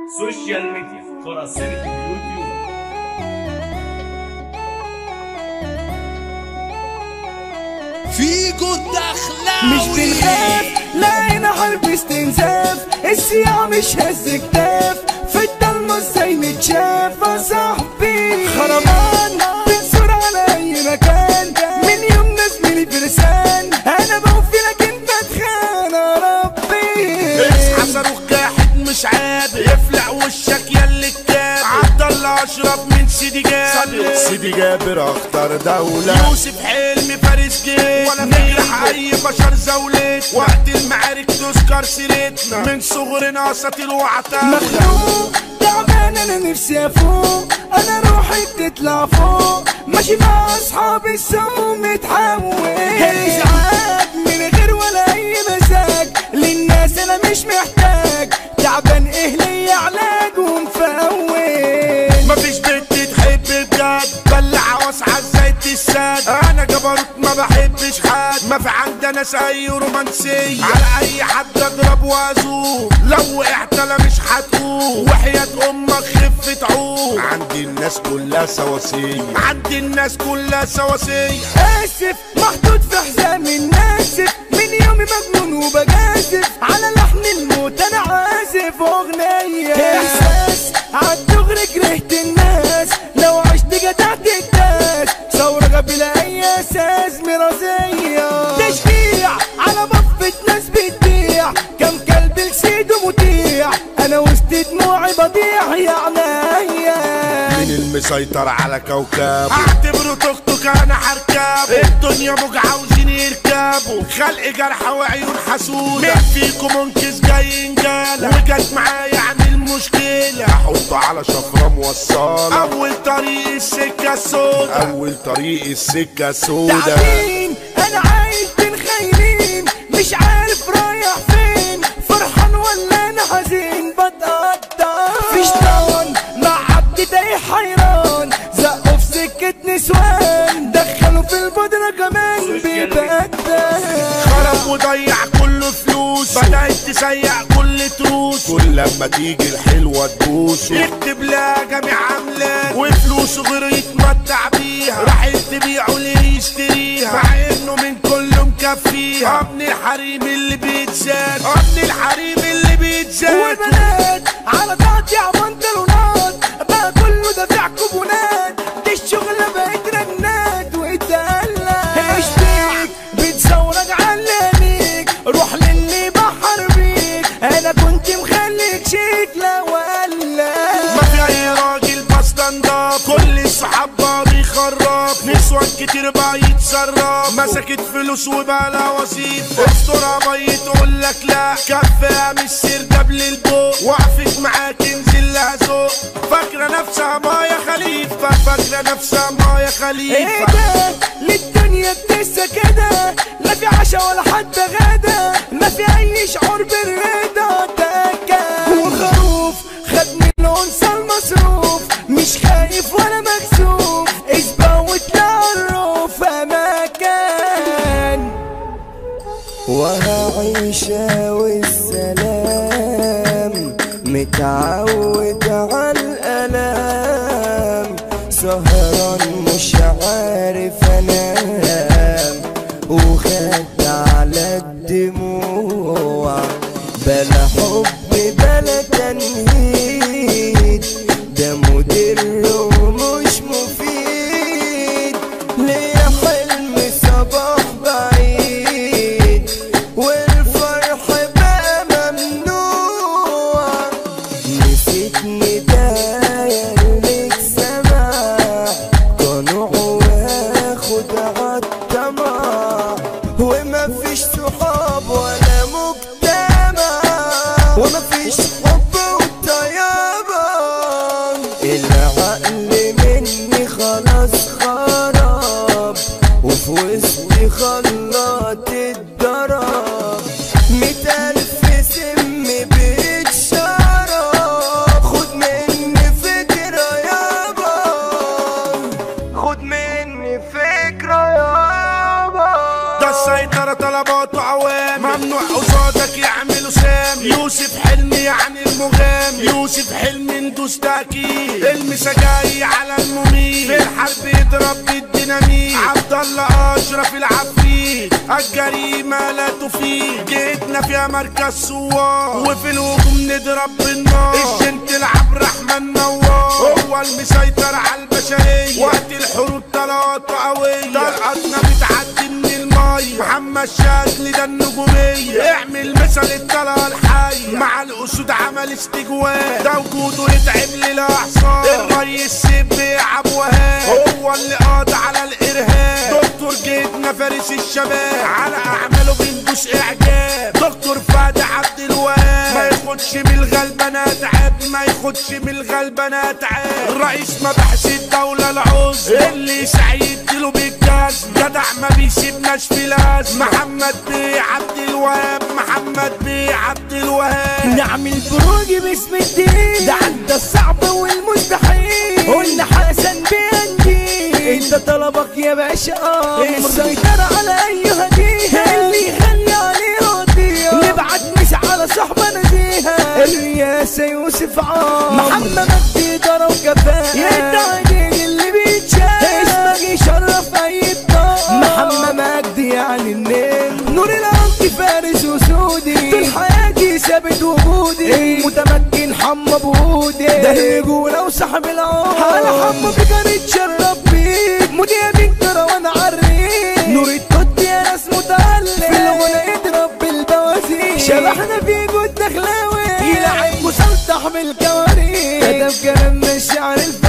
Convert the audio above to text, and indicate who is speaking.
Speaker 1: سوشيال ميديا قراصنة اليوتيوب
Speaker 2: فيجو الدخلاوي
Speaker 3: مش بنخاف لقينا حرب استنزاف السياح مش هز كتاف في الضلمة ازاي نتشاف يا صاحبي خرمان بنصور على اي مكان من يوم نزميلي فرسان انا بوفي لك انت تخان يا ربي
Speaker 2: اصحى صاروخ جاحد مش عاد يفلع وشك ياللي الكاب عبد الله اشرف من سيدي جابر سيدي جابر اخطر دولة يوسف حلمي فارس جيت ولا نجرح اي بشر زولت وقت المعارك تذكر سيرتنا من صغرنا اساطير وعتاولة
Speaker 3: مخنوق تعبان انا نفسي افوق انا روحي بتطلع فوق ماشي مع اصحابي السم متحول ازعاج من غير ولا اي مزاج للناس انا مش محتاج تعبان ايه ليا علاج ومفول
Speaker 2: مفيش بنت تحب بجد بلع واسعى زي الساد انا جبروت ما بحبش حد ما في عندنا اي رومانسية على اي حد اضرب وازوق لو وقعت انا مش هتقوم وحياة امك خف تعوق عندي الناس كلها سواسية عندي الناس كلها سواسية
Speaker 3: اسف محطوط في حزام الناسف من يومي مجنون وبجازف على لحن الموت انا عازف اغنية احساس عالدغري كرهت الناس لو عشت جدعت الناس ثورة بلا اي اساس مرازية تشجيع على بفة ناس بتبيع كم كلب لسيده مطيع انا وسط دموعي بضيع يا عينيا
Speaker 2: مين المسيطر على كوكب اعتبره توك توك انا هركب الدنيا موج عاوزين يركبوا خلق جرحى وعيون حسودة مين فيكم منكس جاي انجالة وجت معايا عن المشكلة احطه على شفرة موصلة اول طريق السكة السودا اول طريق السكة السودا
Speaker 3: تعبين انا عايش بين خاينين مش عارف رايح فين فرحان ولا انا حزين بتقطع في شيطان مع عبد تايه حيران زقوا في سكة نسوان دخلوا في البودرة كمان بيبدل
Speaker 2: خرب وضيع كل فلوس بدأت تسيع كل تروس كل لما تيجي الحلوة تبوس يكتب لها جميع عملات وفلوسه غير يتمتع بيها راح تبيعه ليه يشتريها مع انه من كله مكفيها ابن الحريم اللي بيتزاد ابن الحريم اللي بيتزاد
Speaker 3: والبنات على تقطيع بنطلونات بقى كله دافع كوبونات دي الشغلة بقت رنات واتقلق مش بيك بتصورك علانيك روح للي بحر بيك انا كنت مخليك شيك لا ولا
Speaker 2: ما في اي راجل بستنداب كل الصحاب بقى بيخرب نسوان كتير بقى يتسرب مسكت فلوس وبقى لها وظيفة استرها بي تقول لك لا كفاها مش سير قبل البوق وقفت معاك انزل لها ذوق فاكرة نفسها مايا خليفة فاكرة نفسها مايا
Speaker 3: ايه
Speaker 2: خليفة
Speaker 3: ده للدنيا بتنسى كده لا في عشا ولا حتى غدا ما في اي شعور بالرضا تكا وخروف خد من الانثى المصروف مش خايف ولا مكسوف اسبق وتعرف اماكن وهعيشها والسلام متعود على الألام سهران مش عارف انام وخد على الدموع بلا حب بلا تنهيد ده مدر ومش مفيد ليا حلم صباح بعيد والفرح بقى ممنوع نسيتني داير لك سماع قنوع واخد عالطمع وما فيش صحاب ولا مجتمع وما فيش حب وطيابة العقل مني خلاص خراب وفي وسطي خلاط الضرب مية ألف سم بيتشرب خد مني فكرة يابا خد مني فكرة يابا
Speaker 2: ده السيطرة طلبات وعوام ممنوع قصادك يعملوا سام يوسف حلمي يعني المغام يوسف حلمي ندوس تأكيد المسجاي على المميت في الحرب يضرب بالديناميت عبد الله اشرف العفريت الجريمه لا تفيد جيتنا فيها مركز سوار وفي الهجوم نضرب بالنار الجنت العب رحمن نوار هو المسيطر على البشريه وقت الحروب طلقات قويه طلقاتنا بتعدي من المي محمد شاذلي ده النجوميه اعمل مثل الطلقه الحيه مع الاسود عمل استجواب ده وجوده يتعب للاعصاب الريس سيب بيلعب وهاب هو اللي قاضي على الارهاب دكتور جيتنا فارس الشباب على اعماله بندوس اعجاب دكتور فادي عبد الوهاب ما ياخدش من الغلبانات عيب ما ياخدش من الغلبانات عيب رئيس مباحث الدولة العظمى اللي سعيد له بالجاز جدع ما بيسيبناش في لاز محمد بيه عبد الوهاب محمد بيه عبد الوهاب
Speaker 3: نعمل بروج باسم الدين ده عدى الصعب والمستحيل قلنا حسن بينجي انت طلبك يا باشا امر السيطرة على اي هدية اللي يخلي عليه راضية نبعت مش على صحبة نزيهة الرياسة يوسف عام محمد مجدي ضرب كفاءة يدعي اللي بيتشاف اسمك يشرف اي بطاقة محمد مجدي يعني النيل نور العمق فارس وسودي طول حياتي ثابت وجودي متمكن حمى بودي ده الرجولة وصاحب العمر على حمى بجري اتشرب بيك مذيع بيك ترى وانا عريك نور التوت يا ناس متعلق في الغنى يضرب بالبوازيك شبحنا في جود دخلاوي يلعب مسلطح بالكوارث كتب كلام الشعر الفارغ